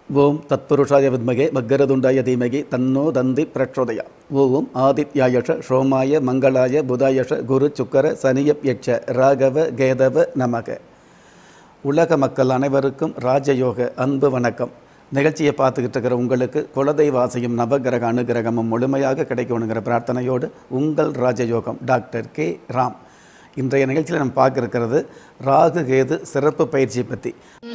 ஓம் தத்புருஷாய வித்மகே மக்கரதுண்டாய தீமகி தன்னோ தந்தி பிரச்சோதயா ஓம் ஆதித்யாயஷ சோமாய மங்களாய புதாயஷ குரு சுக்கர சனியப் யட்ச ராகவ கேதவ நமக உலக மக்கள் அனைவருக்கும் ராஜயோக அன்பு வணக்கம் நிகழ்ச்சியை பார்த்துக்கிட்டு இருக்கிற உங்களுக்கு குலதெய்வாசையும் நவகிரக அனுகிரகமும் முழுமையாக கிடைக்கணுங்கிற பிரார்த்தனையோடு உங்கள் ராஜயோகம் டாக்டர் கே ராம் இன்றைய நிகழ்ச்சியில் நம்ம பார்க்க இருக்கிறது ராகு கேது சிறப்பு பயிற்சியை பற்றி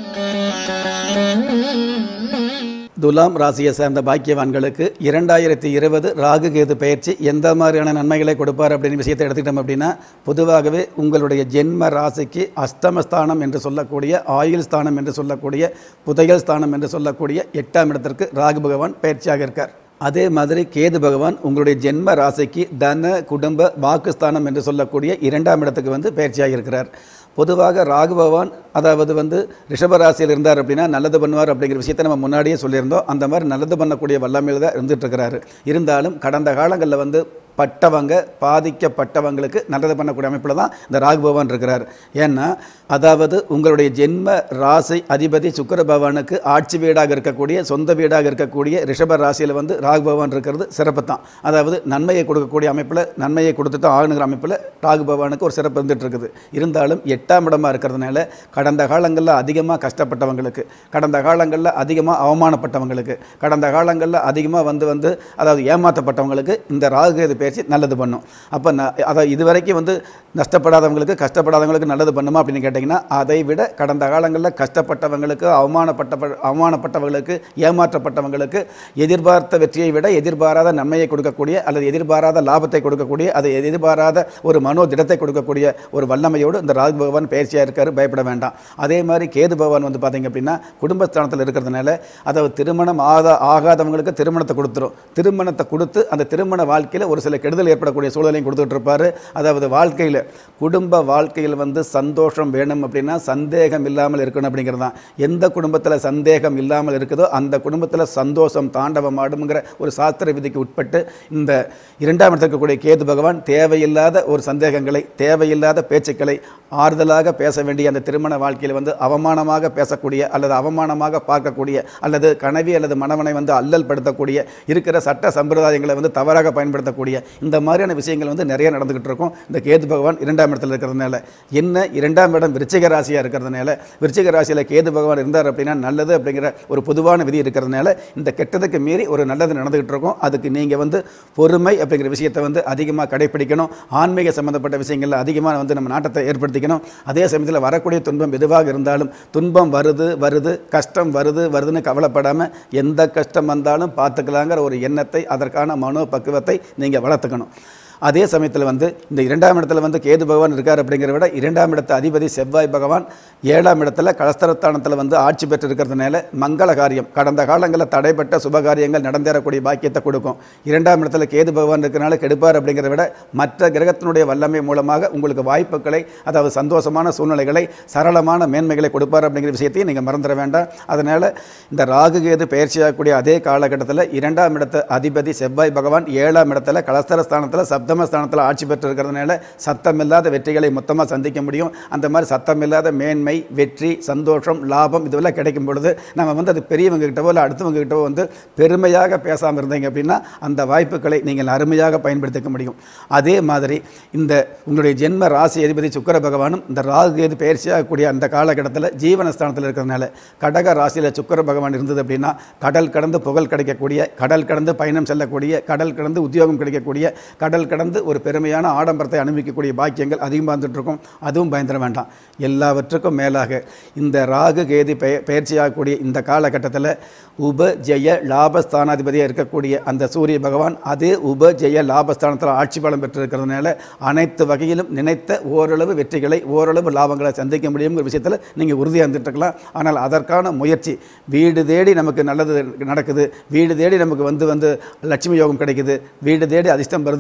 துலாம் ராசியை சேர்ந்த பாக்கியவான்களுக்கு இரண்டாயிரத்தி இருபது ராகு கேது பயிற்சி எந்த மாதிரியான நன்மைகளை கொடுப்பார் அப்படின்னு விஷயத்தை எடுத்துக்கிட்டோம் அப்படின்னா பொதுவாகவே உங்களுடைய ஜென்ம ராசிக்கு அஸ்தமஸ்தானம் என்று சொல்லக்கூடிய ஆயுள் ஸ்தானம் என்று சொல்லக்கூடிய புதையல் ஸ்தானம் என்று சொல்லக்கூடிய எட்டாம் இடத்திற்கு ராகு பகவான் பயிற்சியாக இருக்கார் அதே மாதிரி கேது பகவான் உங்களுடைய ஜென்ம ராசிக்கு தன குடும்ப வாக்குஸ்தானம் என்று சொல்லக்கூடிய இரண்டாம் இடத்துக்கு வந்து பயிற்சியாக இருக்கிறார் பொதுவாக ராகு பகவான் அதாவது வந்து ரிஷபராசியில் இருந்தார் அப்படின்னா நல்லது பண்ணுவார் அப்படிங்கிற விஷயத்தை நம்ம முன்னாடியே சொல்லியிருந்தோம் அந்த மாதிரி நல்லது பண்ணக்கூடிய வல்லமையில் தான் இருந்துட்டு இருக்கிறாரு இருந்தாலும் கடந்த காலங்களில் வந்து பட்டவங்க பாதிக்கப்பட்டவங்களுக்கு நல்லது பண்ணக்கூடிய அமைப்பில் தான் இந்த ராகு பகவான் இருக்கிறார் ஏன்னா அதாவது உங்களுடைய ஜென்ம ராசி அதிபதி சுக்கர பகவானுக்கு ஆட்சி வீடாக இருக்கக்கூடிய சொந்த வீடாக இருக்கக்கூடிய ரிஷப ராசியில் வந்து ராகு பகவான் இருக்கிறது சிறப்பு தான் அதாவது நன்மையை கொடுக்கக்கூடிய அமைப்பில் நன்மையை கொடுத்து தான் ஆகணுங்கிற அமைப்பில் ராகு பகவானுக்கு ஒரு சிறப்பு இருந்துட்டு இருக்குது இருந்தாலும் எட்டாம் இடமா இருக்கிறதுனால கடந்த காலங்களில் அதிகமாக கஷ்டப்பட்டவங்களுக்கு கடந்த காலங்களில் அதிகமாக அவமானப்பட்டவங்களுக்கு கடந்த காலங்களில் அதிகமாக வந்து வந்து அதாவது ஏமாற்றப்பட்டவங்களுக்கு இந்த ராகு கேது பயிற்சி நல்லது பண்ணும் அப்போ ந அதை இதுவரைக்கும் வந்து நஷ்டப்படாதவங்களுக்கு கஷ்டப்படாதவங்களுக்கு நல்லது பண்ணுமா அப்படின்னு கேட்டிங்கன்னா அதை விட கடந்த காலங்களில் கஷ்டப்பட்டவங்களுக்கு அவமானப்பட்ட அவமானப்பட்டவங்களுக்கு ஏமாற்றப்பட்டவங்களுக்கு எதிர்பார்த்த வெற்றியை விட எதிர்பாராத நன்மையை கொடுக்கக்கூடிய அல்லது எதிர்பாராத லாபத்தை கொடுக்கக்கூடிய அது எதிர்பாராத ஒரு மனோதிடத்தை கொடுக்கக்கூடிய ஒரு வல்லமையோடு இந்த ராகு பகவான் பயிற்சியாக இருக்கார் பயப்பட வேண்டாம் அதே மாதிரி கேது பகவான் வந்து பார்த்தீங்க அப்படின்னா குடும்பஸ்தானத்தில் இருக்கிறதுனால அதாவது திருமணம் ஆகா ஆகாதவங்களுக்கு திருமணத்தை கொடுத்துரும் திருமணத்தை கொடுத்து அந்த திருமண வாழ்க்கையில் ஒரு சில கெடுதல் ஏற்படக்கூடிய சூழலையும் கொடுத்துட்டு இருப்பாரு அதாவது வாழ்க்கையில் குடும்ப வாழ்க்கையில் வந்து சந்தோஷம் வேணும் அப்படின்னா சந்தேகம் இல்லாமல் இருக்கணும் அப்படிங்கிறது தான் எந்த குடும்பத்தில் சந்தேகம் இல்லாமல் இருக்குதோ அந்த குடும்பத்தில் சந்தோஷம் தாண்டவம் ஆடுங்கிற ஒரு சாஸ்திர விதிக்கு உட்பட்டு இந்த இரண்டாம் இடத்தில் இருக்கக்கூடிய கேது பகவான் தேவையில்லாத ஒரு சந்தேகங்களை தேவையில்லாத பேச்சுக்களை ஆறுதலாக பேச வேண்டிய அந்த திருமண வாழ்க்கையில் வந்து அவமானமாக பேசக்கூடிய அல்லது அவமானமாக பார்க்கக்கூடிய அல்லது கனவி அல்லது மணவனை வந்து அல்லல் படுத்தக்கூடிய இருக்கிற சட்ட சம்பிரதாயங்களை வந்து தவறாக பயன்படுத்தக்கூடிய இந்த மாதிரியான விஷயங்கள் வந்து நிறைய நடந்துகிட்டு இருக்கும் இந்த கேது பகவான் இரண்டாம் இடத்துல இருக்கிறதுனால என்ன இரண்டாம் இடம் விருச்சிக ராசியாக இருக்கிறதுனால விருச்சிக ராசியில் கேது பகவான் இருந்தார் அப்படின்னா நல்லது அப்படிங்கிற ஒரு பொதுவான விதி இருக்கிறதுனால இந்த கெட்டதுக்கு மீறி ஒரு நல்லது நடந்துகிட்டு இருக்கும் அதுக்கு நீங்கள் வந்து பொறுமை அப்படிங்கிற விஷயத்தை வந்து அதிகமாக கடைப்பிடிக்கணும் ஆன்மீக சம்மந்தப்பட்ட விஷயங்களில் அதிகமாக வந்து நம்ம நாட்டத்தை ஏற்படுத்திக்கணும் அதே சமயத்தில் வரக்கூடிய துன்பம் எதுவாக இருந்தாலும் துன்பம் வருது வருது கஷ்டம் வருது வருதுன்னு கவலைப்படாமல் எந்த கஷ்டம் வந்தாலும் பார்த்துக்கலாங்கிற ஒரு எண்ணத்தை அதற்கான மனோ பக்குவத்தை நீங்கள் வளர்த்துக்கணும் அதே சமயத்தில் வந்து இந்த இரண்டாம் இடத்துல வந்து கேது பகவான் இருக்கார் அப்படிங்கிறத விட இரண்டாம் இடத்து அதிபதி செவ்வாய் பகவான் ஏழாம் இடத்துல கலஸ்தரத்தானத்தில் வந்து ஆட்சி பெற்று இருக்கிறதுனால மங்கள காரியம் கடந்த காலங்களில் தடைப்பட்ட சுபகாரியங்கள் நடந்தேறக்கூடிய பாக்கியத்தை கொடுக்கும் இரண்டாம் இடத்துல கேது பகவான் இருக்கிறனால கெடுப்பார் அப்படிங்கிறத விட மற்ற கிரகத்தினுடைய வல்லமை மூலமாக உங்களுக்கு வாய்ப்புகளை அதாவது சந்தோஷமான சூழ்நிலைகளை சரளமான மேன்மைகளை கொடுப்பார் அப்படிங்கிற விஷயத்தையும் நீங்கள் மறந்துட வேண்டாம் அதனால் இந்த ராகு கேது பயிற்சியாகக்கூடிய அதே காலகட்டத்தில் இரண்டாம் இடத்த அதிபதி செவ்வாய் பகவான் ஏழாம் இடத்துல கலஸ்தரஸ்தானத்தில் சப்த சப்தமஸ்தானத்தில் ஆட்சி பெற்று இருக்கிறதுனால சத்தமில்லாத வெற்றிகளை மொத்தமாக சந்திக்க முடியும் அந்த மாதிரி சத்தமில்லாத மேன்மை வெற்றி சந்தோஷம் லாபம் இதுவெல்லாம் கிடைக்கும் பொழுது நம்ம வந்து அது பெரியவங்க கிட்டவோ இல்லை அடுத்தவங்க கிட்டவோ வந்து பெருமையாக பேசாமல் இருந்தீங்க அப்படின்னா அந்த வாய்ப்புகளை நீங்கள் அருமையாக பயன்படுத்திக்க முடியும் அதே மாதிரி இந்த உங்களுடைய ஜென்ம ராசி அதிபதி சுக்கர பகவானும் இந்த ராகு கேது பயிற்சியாகக்கூடிய அந்த காலகட்டத்தில் ஜீவனஸ்தானத்தில் இருக்கிறதுனால கடக ராசியில் சுக்கர பகவான் இருந்தது அப்படின்னா கடல் கடந்து புகழ் கிடைக்கக்கூடிய கடல் கடந்து பயணம் செல்லக்கூடிய கடல் கடந்து உத்தியோகம் கிடைக்கக்கூடிய கடல் கடந்து ஒரு பெருமையான ஆடம்பரத்தை அனுபவிக்கக்கூடிய பாக்கியங்கள் அதிகமாக வந்துட்டு இருக்கும் அதுவும் பயந்துட வேண்டாம் எல்லாவற்றுக்கும் மேலாக இந்த ராகு கேதி பெய பயிற்சியாகக்கூடிய இந்த காலகட்டத்தில் உப ஜெய லாபஸ்தானாதிபதியாக இருக்கக்கூடிய அந்த சூரிய பகவான் அதே உப ஜெய லாபஸ்தானத்தில் ஆட்சி பலம் பெற்றிருக்கிறதுனால அனைத்து வகையிலும் நினைத்த ஓரளவு வெற்றிகளை ஓரளவு லாபங்களை சந்திக்க முடியுங்கிற விஷயத்தில் நீங்கள் உறுதியாக இருந்துட்டு இருக்கலாம் ஆனால் அதற்கான முயற்சி வீடு தேடி நமக்கு நல்லது நடக்குது வீடு தேடி நமக்கு வந்து வந்து லட்சுமி யோகம் கிடைக்குது வீடு தேடி அதிர்ஷ்டம் வருது அப்படிங்கிற விட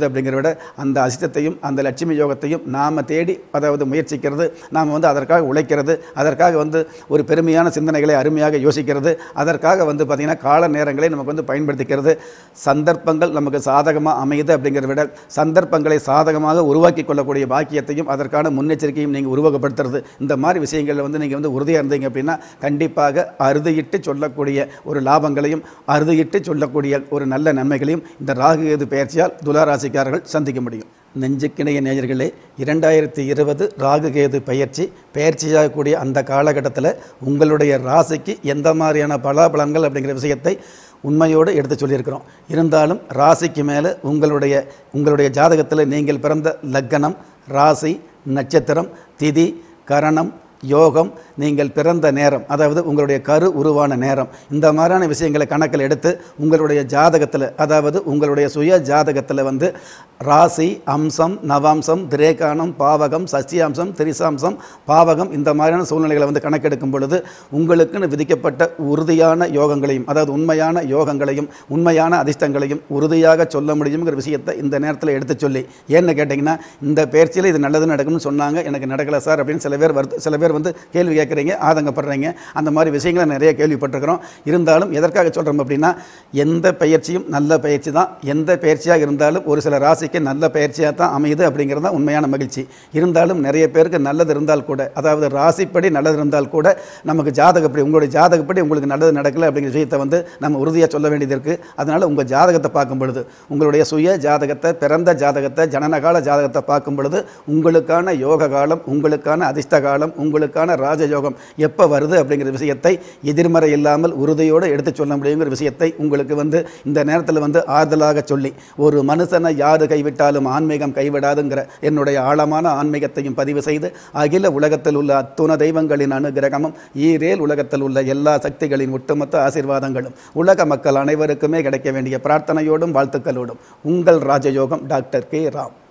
விட அந்த அசித்தத்தையும் அந்த லட்சுமி யோகத்தையும் நாம் தேடி அதாவது முயற்சிக்கிறது நாம் வந்து அதற்காக உழைக்கிறது அதற்காக வந்து ஒரு பெருமையான சிந்தனைகளை அருமையாக யோசிக்கிறது அதற்காக வந்து பார்த்திங்கன்னா கால நேரங்களை நமக்கு வந்து பயன்படுத்திக்கிறது சந்தர்ப்பங்கள் நமக்கு சாதகமாக அமையுது அப்படிங்கிறத விட சந்தர்ப்பங்களை சாதகமாக உருவாக்கி கொள்ளக்கூடிய பாக்கியத்தையும் அதற்கான முன்னெச்சரிக்கையும் நீங்கள் உருவகப்படுத்துறது இந்த மாதிரி விஷயங்களில் வந்து நீங்கள் வந்து உறுதியாக இருந்தீங்க அப்படின்னா கண்டிப்பாக அறுதியிட்டு சொல்லக்கூடிய ஒரு லாபங்களையும் அறுதியிட்டு சொல்லக்கூடிய ஒரு நல்ல நன்மைகளையும் இந்த ராகு கேது பயிற்சியால் துளாராசிக்காரர்கள் சந்திக்க முடியும் நெஞ்சுக்கிணைய நேயர்களே இரண்டாயிரத்தி இருபது ராகு கேது பயிற்சி பயிற்சியாகக்கூடிய அந்த காலகட்டத்தில் உங்களுடைய ராசிக்கு எந்த மாதிரியான பலாபலன்கள் அப்படிங்கிற விஷயத்தை உண்மையோடு எடுத்து சொல்லியிருக்கிறோம் இருந்தாலும் ராசிக்கு மேலே உங்களுடைய உங்களுடைய ஜாதகத்தில் நீங்கள் பிறந்த லக்கணம் ராசி நட்சத்திரம் திதி கரணம் யோகம் நீங்கள் பிறந்த நேரம் அதாவது உங்களுடைய கரு உருவான நேரம் இந்த மாதிரியான விஷயங்களை கணக்கில் எடுத்து உங்களுடைய ஜாதகத்தில் அதாவது உங்களுடைய சுய ஜாதகத்தில் வந்து ராசி அம்சம் நவாம்சம் திரேகானம் பாவகம் சசியாம்சம் திரிசாம்சம் பாவகம் இந்த மாதிரியான சூழ்நிலைகளை வந்து கணக்கெடுக்கும் பொழுது உங்களுக்குன்னு விதிக்கப்பட்ட உறுதியான யோகங்களையும் அதாவது உண்மையான யோகங்களையும் உண்மையான அதிர்ஷ்டங்களையும் உறுதியாக சொல்ல முடியுங்கிற விஷயத்தை இந்த நேரத்தில் எடுத்து சொல்லி ஏன்னு கேட்டிங்கன்னா இந்த பயிற்சியில் இது நல்லது நடக்கும்னு சொன்னாங்க எனக்கு நடக்கலை சார் அப்படின்னு சில பேர் வருத்த சில பேர் வந்து கேள்வி கேட்குறீங்க ஆதங்கப்படுறீங்க அந்த மாதிரி விஷயங்களை நிறைய கேள்விப்பட்டிருக்கிறோம் இருந்தாலும் எதற்காக சொல்கிறோம் அப்படின்னா எந்த பயிற்சியும் நல்ல பயிற்சி தான் எந்த பயிற்சியாக இருந்தாலும் ஒரு சில ராசிக்கு நல்ல பயிற்சியாக தான் அமையுது அப்படிங்கிறது தான் உண்மையான மகிழ்ச்சி இருந்தாலும் நிறைய பேருக்கு நல்லது இருந்தால் கூட அதாவது ராசிப்படி நல்லது இருந்தால் கூட நமக்கு ஜாதகப்படி உங்களுடைய ஜாதகப்படி உங்களுக்கு நல்லது நடக்கலை அப்படிங்கிற விஷயத்தை வந்து நம்ம உறுதியாக சொல்ல வேண்டியது இருக்குது அதனால் உங்கள் ஜாதகத்தை பார்க்கும் பொழுது உங்களுடைய சுய ஜாதகத்தை பிறந்த ஜாதகத்தை ஜனனகால ஜாதகத்தை பார்க்கும் பொழுது உங்களுக்கான யோக காலம் உங்களுக்கான அதிர்ஷ்ட காலம் உங்களுக்கான ராஜயோகம் எப்போ வருது அப்படிங்கிற விஷயத்தை எதிர்மறை இல்லாமல் உறுதியோடு எடுத்து சொல்ல முடியுங்கிற விஷயத்தை உங்களுக்கு வந்து இந்த நேரத்தில் வந்து ஆறுதலாக சொல்லி ஒரு மனுஷனை யாரு கைவிட்டாலும் ஆன்மீகம் கைவிடாதுங்கிற என்னுடைய ஆழமான ஆன்மீகத்தையும் பதிவு செய்து அகில உலகத்தில் உள்ள அத்துண தெய்வங்களின் அனுகிரகமும் ஈரேல் உலகத்தில் உள்ள எல்லா சக்திகளின் ஒட்டுமொத்த ஆசீர்வாதங்களும் உலக மக்கள் அனைவருக்குமே கிடைக்க வேண்டிய பிரார்த்தனையோடும் வாழ்த்துக்களோடும் உங்கள் ராஜயோகம் டாக்டர் கே ராம்